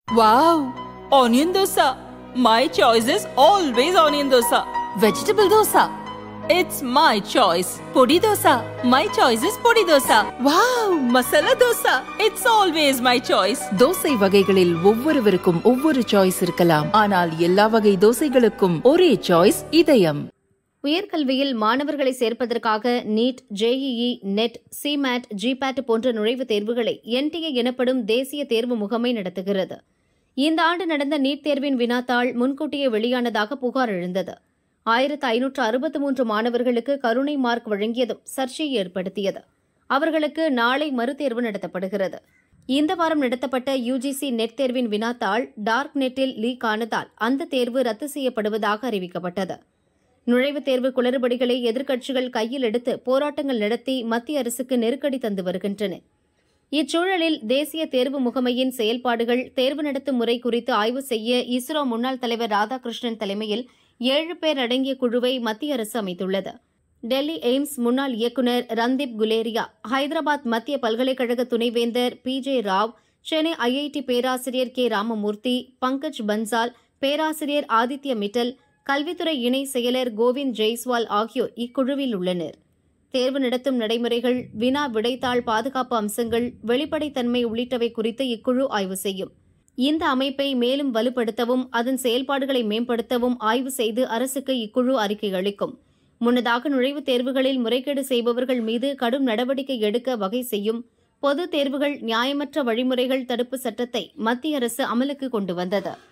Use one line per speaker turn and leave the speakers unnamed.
Wow! Onion dosa. My choice is always onion dosa. Vegetable dosa. It's my choice. Podi dosa. My choice is podi dosa. Wow! Masala dosa. It's always my choice.
Dosa வகைகளில் ஒவ்வொருவருக்கும் ஒவ்வொரு choice இருக்கலாம் ஆனால் எல்லா வகை தோசைகளுக்கும் ஒரே choice இதயம்
உயர்கல்வியில் மாணவர்களை சேர்ப்பதற்காக NEET JEE NET CMAT GPAT போன்ற நுழைவுத் தேர்வுகளை என்டிஏ எனப்படும் தேசிய தேர்வு முகமை நடத்துகிறது இந்த ஆண்டு நடந்த நீட் தேர்வின் வினாத்தாள் முன்கூட்டியே வெளியானதாக புகார் எழுந்தது ஆயிரத்து ஐநூற்று அறுபத்து மூன்று மாணவர்களுக்கு கருணை மார்க் வழங்கியதும் சர்ச்சையை ஏற்படுத்தியது அவர்களுக்கு நாளை மறுதேர்வு நடத்தப்படுகிறது இந்த வாரம் நடத்தப்பட்ட யுஜிசி நெட் தேர்வின் வினாத்தாள் டார்க் நெட்டில் லீக் ஆனதால் அந்த தேர்வு ரத்து செய்யப்படுவதாக அறிவிக்கப்பட்டது நுழைவுத் தேர்வு குளறுபடிகளை எதிர்க்கட்சிகள் கையில் எடுத்து போராட்டங்கள் நடத்தி மத்திய அரசுக்கு நெருக்கடி தந்து வருகின்றன இச்சூழலில் தேசிய தேர்வு முகமையின் செயல்பாடுகள் தேர்வு நடத்தும் முறை குறித்து ஆய்வு செய்ய இஸ்ரோ முன்னாள் தலைவர் ராதாகிருஷ்ணன் தலைமையில் ஏழு பேர் அடங்கிய குழுவை மத்திய அரசு அமைத்துள்ளது டெல்லி எய்ம்ஸ் முன்னாள் இயக்குநர் ரந்தீப் குலேரியா ஹைதராபாத் மத்திய பல்கலைக்கழக துணைவேந்தர் P J Rao Chennai IIT பேராசிரியர் கே ராமமூர்த்தி பங்கஜ் பன்சால் பேராசிரியர் ஆதித்ய மிட்டல் கல்வித்துறை இணை செயலர் கோவிந்த் ஜெய்ஸ்வால் ஆகியோர் இக்குழுவில் உள்ளனர் தேர்வு நடத்தும் நடைமுறைகள் வினா விடைத்தாள் பாதுகாப்பு அம்சங்கள் வெளிப்படைத்தன்மை உள்ளிட்டவை குறித்து இக்குழு ஆய்வு செய்யும் இந்த அமைப்பை மேலும் வலுப்படுத்தவும் அதன் செயல்பாடுகளை மேம்படுத்தவும் ஆய்வு செய்து அரசுக்கு இக்குழு அறிக்கை அளிக்கும் முன்னதாக நுழைவுத் தேர்வுகளில் முறைகேடு செய்பவர்கள் மீது கடும் நடவடிக்கை எடுக்க வகை செய்யும் பொது தேர்வுகள் நியாயமற்ற வழிமுறைகள் தடுப்பு சட்டத்தை மத்திய அரசு அமலுக்கு கொண்டு வந்தது